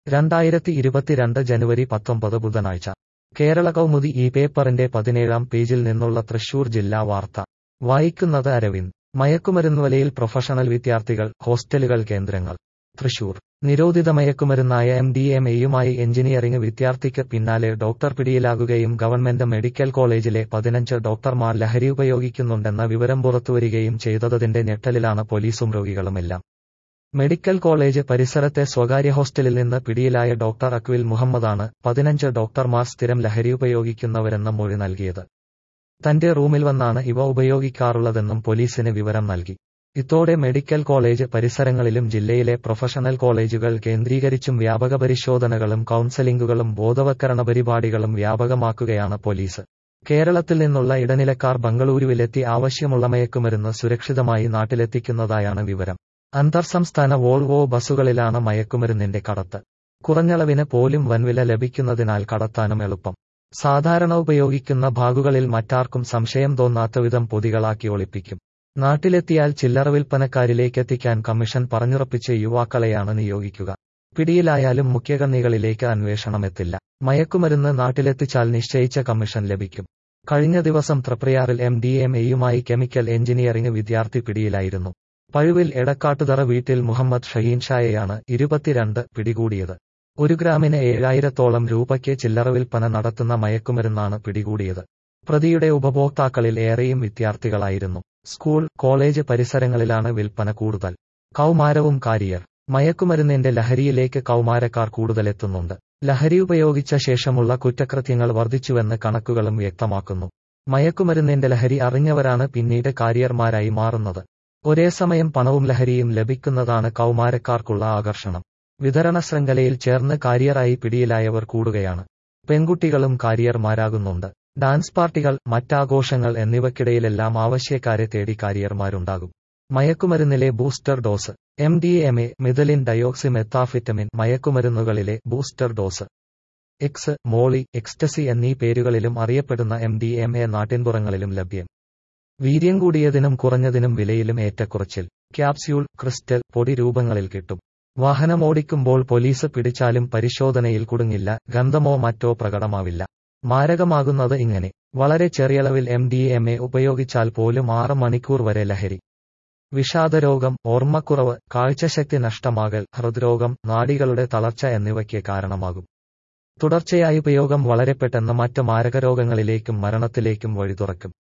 രണ്ടായിരത്തി ഇരുപത്തിരണ്ട് ജനുവരി പത്തൊമ്പത് ബുധനാഴ്ച കേരള കൗമുദി ഈ പേപ്പറിന്റെ പതിനേഴാം പേജിൽ നിന്നുള്ള തൃശൂർ ജില്ലാ വാർത്ത വായിക്കുന്നത് അരവിന്ദ് മയക്കുമരുന്നുവലയിൽ പ്രൊഫഷണൽ വിദ്യാർത്ഥികൾ ഹോസ്റ്റലുകൾ കേന്ദ്രങ്ങൾ തൃശൂർ നിരോധിത മയക്കുമരുന്നായ എം ഡി എം എയുമായി എഞ്ചിനീയറിംഗ് വിദ്യാർത്ഥിക്ക് പിന്നാലെ ഡോക്ടർ പിടിയിലാകുകയും ഗവൺമെന്റ് മെഡിക്കൽ കോളേജിലെ പതിനഞ്ച് ഡോക്ടർമാർ ലഹരി ഉപയോഗിക്കുന്നുണ്ടെന്ന വിവരം പുറത്തുവരികയും ചെയ്തതിന്റെ ഞെട്ടലിലാണ് പോലീസും രോഗികളുമെല്ലാം മെഡിക്കൽ കോളേജ് പരിസരത്തെ സ്വകാര്യ ഹോസ്റ്റലിൽ നിന്ന് പിടിയിലായ ഡോക്ടർ അക്വിൽ മുഹമ്മദാണ് പതിനഞ്ച് ഡോക്ടർമാർ സ്ഥിരം ലഹരി ഉപയോഗിക്കുന്നവരെന്ന മൊഴി നൽകിയത് തന്റെ റൂമിൽ വന്നാണ് ഇവ ഉപയോഗിക്കാറുള്ളതെന്നും പോലീസിന് വിവരം നൽകി ഇതോടെ മെഡിക്കൽ കോളേജ് പരിസരങ്ങളിലും ജില്ലയിലെ പ്രൊഫഷണൽ കോളേജുകൾ കേന്ദ്രീകരിച്ചും വ്യാപക പരിശോധനകളും കൌൺസലിംഗുകളും ബോധവൽക്കരണ പരിപാടികളും വ്യാപകമാക്കുകയാണ് പോലീസ് കേരളത്തിൽ നിന്നുള്ള ഇടനിലക്കാർ ബംഗളൂരുവിലെത്തി ആവശ്യമുള്ള മയക്കുമരുന്ന് സുരക്ഷിതമായി നാട്ടിലെത്തിക്കുന്നതായാണ് വിവരം അന്തർ സംസ്ഥാന വോൾവോ ബസ്സുകളിലാണ് മയക്കുമരുന്നിന്റെ കടത്ത് കുറഞ്ഞളവിന് പോലും വൻവില ലഭിക്കുന്നതിനാൽ കടത്താനും എളുപ്പം സാധാരണ ഉപയോഗിക്കുന്ന ഭാഗുകളിൽ മറ്റാർക്കും സംശയം തോന്നാത്തവിധം പൊതികളാക്കി ഒളിപ്പിക്കും നാട്ടിലെത്തിയാൽ ചില്ലറ വിൽപ്പനക്കാരിലേക്കെത്തിക്കാൻ കമ്മീഷൻ പറഞ്ഞുറപ്പിച്ച് യുവാക്കളെയാണ് നിയോഗിക്കുക പിടിയിലായാലും മുഖ്യകണ്ണികളിലേക്ക് അന്വേഷണമെത്തില്ല മയക്കുമരുന്ന് നാട്ടിലെത്തിച്ചാൽ നിശ്ചയിച്ച കമ്മീഷൻ ലഭിക്കും കഴിഞ്ഞ ദിവസം തൃപ്രയാറിൽ എം ഡി എം എയുമായി കെമിക്കൽ എഞ്ചിനീയറിംഗ് വിദ്യാർത്ഥി പിടിയിലായിരുന്നു പഴുവിൽ എടക്കാട്ടുതറ വീട്ടിൽ മുഹമ്മദ് ഷഹീൻ ഷായെയാണ് ഇരുപത്തിരണ്ട് പിടികൂടിയത് ഒരു ഗ്രാമിന് ഏഴായിരത്തോളം രൂപയ്ക്ക് ചില്ലറ വിൽപ്പന നടത്തുന്ന മയക്കുമരുന്നാണ് പിടികൂടിയത് പ്രതിയുടെ ഉപഭോക്താക്കളിൽ ഏറെയും വിദ്യാർത്ഥികളായിരുന്നു സ്കൂൾ കോളേജ് പരിസരങ്ങളിലാണ് വിൽപ്പന കൂടുതൽ കൗമാരവും കാരിയർ മയക്കുമരുന്നിന്റെ ലഹരിയിലേക്ക് കൗമാരക്കാർ കൂടുതലെത്തുന്നുണ്ട് ലഹരി ഉപയോഗിച്ച ശേഷമുള്ള കുറ്റകൃത്യങ്ങൾ വർദ്ധിച്ചുവെന്ന് കണക്കുകളും വ്യക്തമാക്കുന്നു മയക്കുമരുന്നിന്റെ ലഹരി അറിഞ്ഞവരാണ് പിന്നീട് കാരിയർമാരായി മാറുന്നത് ഒരേ സമയം പണവും ലഹരിയും ലഭിക്കുന്നതാണ് കൗമാരക്കാർക്കുള്ള ആകർഷണം വിതരണ ശൃംഖലയിൽ ചേർന്ന് കാരിയറായി പിടിയിലായവർ കൂടുകയാണ് പെൺകുട്ടികളും കാരിയർമാരാകുന്നുണ്ട് ഡാൻസ് പാർട്ടികൾ മറ്റാഘോഷങ്ങൾ എന്നിവയ്ക്കിടയിലെല്ലാം ആവശ്യക്കാരെ തേടി കാരിയർമാരുണ്ടാകും മയക്കുമരുന്നിലെ booster dose M D M A methylene dioxy methamphetamine മയക്കുമരുന്നുകളിലെ booster dose X molly ecstasy എന്നീ പേരുകളിലും അറിയപ്പെടുന്ന എം ഡി എം എ നാട്ടിൻപുറങ്ങളിലും ലഭ്യം വീര്യം കൂടിയതിനും കുറഞ്ഞതിനും വിലയിലും ഏറ്റക്കുറച്ചിൽ ക്യാപ്സ്യൂൾ ക്രിസ്റ്റൽ പൊടി രൂപങ്ങളിൽ കിട്ടും വാഹനമോടിക്കുമ്പോൾ പോലീസ് പിടിച്ചാലും പരിശോധനയിൽ കുടുങ്ങില്ല ഗന്ധമോ മറ്റോ പ്രകടമാവില്ല മാരകമാകുന്നത് ഇങ്ങനെ വളരെ ചെറിയളവിൽ എം ഡി എം എ ഉപയോഗിച്ചാൽ പോലും ആറ് മണിക്കൂർ വരെ ലഹരി വിഷാദരോഗം ഓർമ്മക്കുറവ് കാഴ്ചശക്തി നഷ്ടമാകൽ ഹൃദ്രോഗം നാഡികളുടെ തളർച്ച എന്നിവയ്ക്ക് കാരണമാകും തുടർച്ചയായ ഉപയോഗം വളരെ പെട്ടെന്ന് മറ്റ് മാരകരോഗങ്ങളിലേക്കും മരണത്തിലേക്കും വഴി തുറക്കും